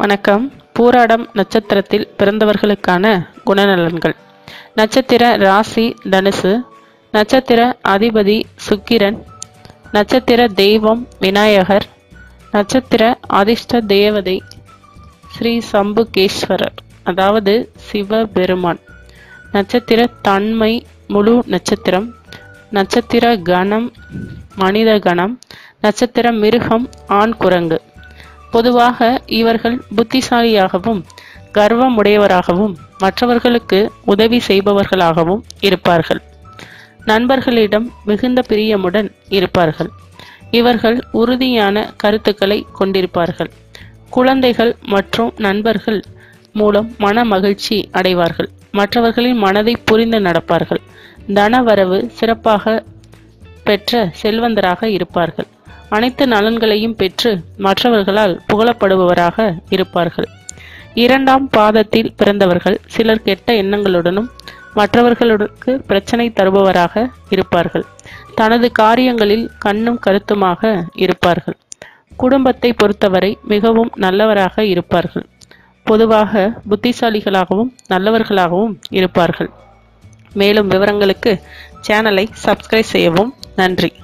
வணக்கம் பூராடம் நட்சத்திரத்தில் பிறந்தவர்களுக்கான குணநலன்கள் நட்சத்திர ராசி தனுசு நட்சத்திர அதிபதி சுக்கிரன் நட்சத்திர தெய்வம் விநாயகர் நட்சத்திர அதிர்ஷ்ட தேவதை ஸ்ரீ சம்புகேஸ்வரர் அதாவது சிவபெருமான் நட்சத்திர தன்மை முழு நட்சத்திரம் நட்சத்திர கணம் மனித கணம் நட்சத்திர மிருகம் ஆண் குரங்கு பொதுவாக இவர்கள் புத்திசாலியாகவும் கர்வமுடையவராகவும் மற்றவர்களுக்கு உதவி செய்பவர்களாகவும் இருப்பார்கள் நண்பர்களிடம் மிகுந்த பிரியமுடன் இருப்பார்கள் இவர்கள் உறுதியான கருத்துக்களை கொண்டிருப்பார்கள் குழந்தைகள் மற்றும் நண்பர்கள் மூலம் மன மகிழ்ச்சி அடைவார்கள் மற்றவர்களின் மனதை புரிந்து நடப்பார்கள் தனவரவு சிறப்பாக பெற்ற செல்வந்தராக இருப்பார்கள் அனைத்து நலன்களையும் பெற்று மற்றவர்களால் புகழப்படுபவராக இருப்பார்கள் இரண்டாம் பாதத்தில் பிறந்தவர்கள் சிலர் கெட்ட எண்ணங்களுடனும் மற்றவர்களுக்கு பிரச்சனை தருபவராக இருப்பார்கள் தனது காரியங்களில் கண்ணும் கருத்துமாக இருப்பார்கள் குடும்பத்தை பொறுத்தவரை மிகவும் நல்லவராக இருப்பார்கள் பொதுவாக புத்திசாலிகளாகவும் நல்லவர்களாகவும் இருப்பார்கள் மேலும் விவரங்களுக்கு சேனலை சப்ஸ்கிரைப் செய்யவும் நன்றி